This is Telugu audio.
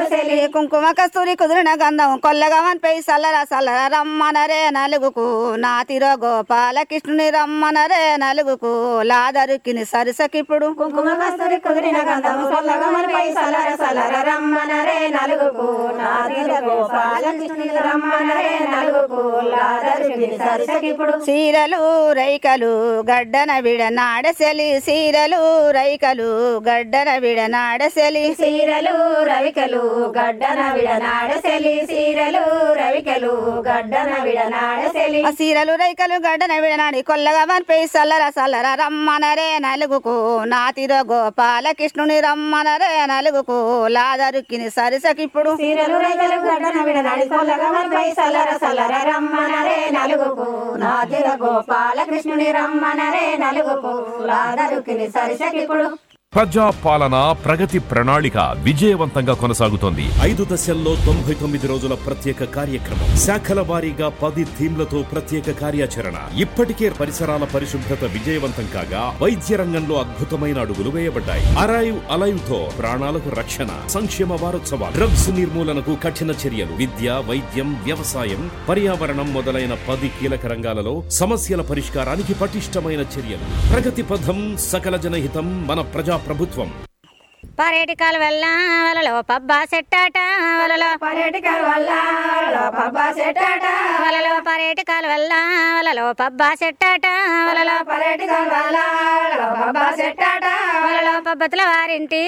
నాడసెలి కుంకుమ కస్తూరి కుదిరిన గంధం కొల్లగమన్ పై సల్లర సల్లర రమ్మనరే నలుగుకు నా తిరో గోపాలకృష్ణుని రమ్మనరే నలుగుకు లాదరుకిని సరిసకిప్పుడు కుంకుమ కస్తూరి కుదిరిన గంధము సొల్లగమనిపై సలర సలర రమ్మనరే నలుగుకు నాదిర గోపాలకృష్ణుని రమ్మనరే నలుగుకు లాదరుకిని సరిసకిప్పుడు సీరలు రైకలు గడ్డన విడ నాడసెలి సీరలు రైకలు గడ్డన విడ నాడసెలి సీరలు రవికలు గడ్డన విడనాడసెలి సీరలు రవికలు గడ్డన విడనాడసెలి ఆ సీరలు రైకలు గడ్డన విడనాడి కొల్లగా మనిపై సల్లర సల్లర రమ్మనరే నలుగుకు నాతిరో గోపాలకృష్ణుని రమ్మనరే నలుగుకు లాదరుకిని సరిసకిప్పుడు సీరలు రైకలు గడ్డన విడనాడి సొల్లగమనిపై సలర సలర రమ్మనరే నలుగుకు నాదిర గోపాలకృష్ణుని రమ్మనరే నలుగుకు లాదరుకిని సరిసకిప్పుడు ప్రజా పాలన ప్రగతి ప్రణాళిక విజయవంతంగా కొనసాగుతోంది ఐదు దశల్లో తొంభై తొమ్మిది రోజుల ప్రత్యేక కార్యక్రమం శాఖల వారీగా పది థీమ్లతో ప్రత్యేక కార్యాచరణ ఇప్పటికే పరిసరాల పరిశుభ్రత విజయవంతం కాగా వైద్య రంగంలో అద్భుతమైన అడుగులు వేయబడ్డాయి అరైవ్ అలైవ్ తో ప్రాణాలకు రక్షణ సంక్షేమ వారోత్సవాలు డ్రగ్స్ నిర్మూలనకు కఠిన చర్యలు విద్య వైద్యం వ్యవసాయం పర్యావరణం మొదలైన పది కీలక రంగాలలో సమస్యల పరిష్కారానికి పటిష్టమైన చర్యలు ప్రగతి పథం సకల జనహితం మన ప్రజా ప్రభుత్వం పర్యటకాల వల్ల వలలో పబ్బా సెట్టాట వలలో పర్యటకల వల్ల పబ్బా సెట్టాట వలలో పర్యటకాల వల్ల వలలో పబ్బా సెట్టాట వలలో పర్యటకల వల్ల పబ్బా సెట్టాట వలలో పబ్బతుల వారింటి